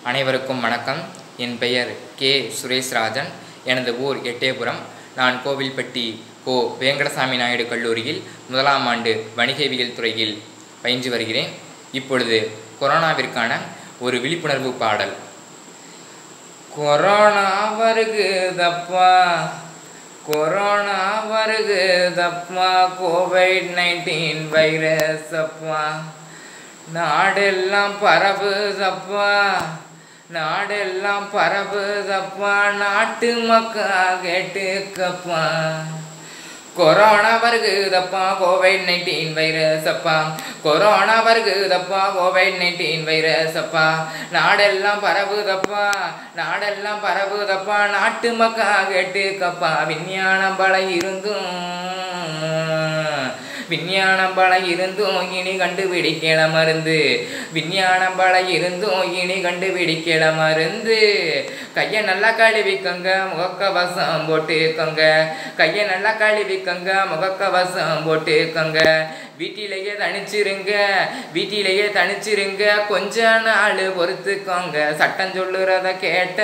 அனைவருக்கும் வணக்கம் என் பெயர் கே சுரேஷ்ராஜன் எனது ஊர் எட்டயபுரம் நான் கோவில்பட்டி கோ வேங்கடசாமி நாயுடு கல்லூரியில் முதலாம் ஆண்டு வணிகவியல் துறையில் பயின்று வருகிறேன் இப்பொழுது கொரோனாவிற்கான ஒரு விழிப்புணர்வு பாடல் கொரோனா வருகுதப்பா கொரோனா வருகுதப்பா கோவிட் நைன்டீன் வைரஸ் அப்பா நாடெல்லாம் பரவுதப்பா நாடெல்லாம் பரவுதப்பா நாட்டு மக்கா கேட்டுக்கப்பா கொரோனா வருகுதப்பா கோவிட் நைன்டீன் வைரஸ் அப்பா கொரோனா வருகுதப்பா கோவிட் நைன்டீன் வைரஸ் அப்பா நாடெல்லாம் பரவுதப்பா நாடெல்லாம் பரவுதப்பா நாட்டு மக்கா கேட்டுக்கப்பா விஞ்ஞானம் பல இருந்தும் விஞ்ஞானம் பல இருந்தும் இனி கண்டுபிடிக்கல மருந்து விஞ்ஞானம் பல இருந்தும் இனி கண்டுபிடிக்கல மருந்து கையை நல்லா கழுவிக்கங்க முகக்கவசம் போட்டுக்கோங்க கையை நல்லா கழுவிக்கங்க முகக்கவசம் போட்டுக்கோங்க வீட்டிலேயே தனிச்சிருங்க வீட்டிலேயே தனிச்சிருங்க கொஞ்ச நாள் பொறுத்துக்கோங்க சட்டம் சொல்லுறத கேட்டா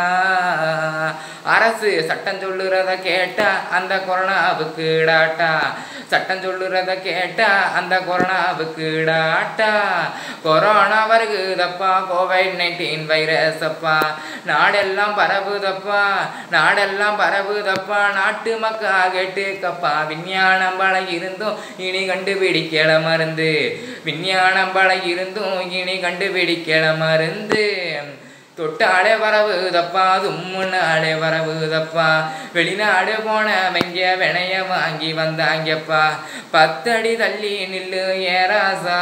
அரசு சட்டம் சொல்லுறத கேட்டா அந்த கொரோனாவுக்கு டாட்டா சட்டம் சொல்லுறத கேட்டா அந்த கொரோனாவுக்கு டாட்டா கொரோனா வருகுதப்பா கோவிட் நைன்டீன் வைரஸ் அப்பா நாடெல்லாம் பரவுதப்பா நாடெல்லாம் பரவுதப்பா நாட்டு மக்கா கேட்டுக்கப்பா விஞ்ஞானம் பல இருந்தும் இனி கண்டுபிடிக்கல மருந்து விஞ்ஞானம் பல இருந்தும் இனி கண்டுபிடிக்கல மருந்து தொட்டாலே வரவுதப்பா தும்முனாலே வரவுதப்பா வெளிநாடு போனவங்க வினைய வாங்கி வந்தாங்கப்பா பத்தடி தள்ளி நில்லு ஏராசா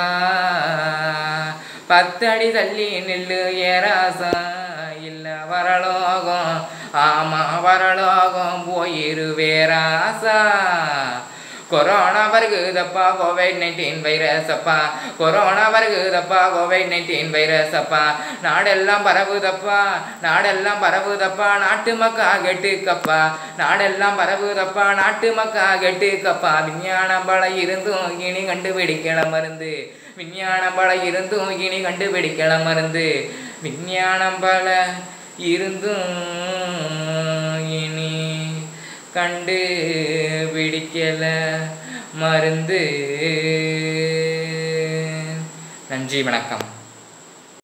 பத்தடி தள்ளி நில்லு ஏராசா இல்ல வரலோகம் ஆமா வரலோகம் போயிருவேராசா கொரோனா வருகுதப்பா கோவிட் நைன்டீன் வைரஸ் அப்பா கொரோனா வருகுதப்பா கோவிட் நைன்டீன் வைரஸ் அப்பா நாடெல்லாம் பரவுதப்பா நாடெல்லாம் பரவுதப்பா நாட்டு மக்கா கெட்டுக்கப்பா நாடெல்லாம் பரவுதப்பா நாட்டு மக்கா கெட்டுக்கப்பா விஞ்ஞானம் பல இருந்தும் இனி கண்டுபிடிக்கல மருந்து விஞ்ஞானம் பல இருந்தும் இனி கண்டுபிடிக்கல மருந்து விஞ்ஞானம் பல இருந்தும் இனி கண்டு பிடிக்கல மருந்து நன்றி வணக்கம்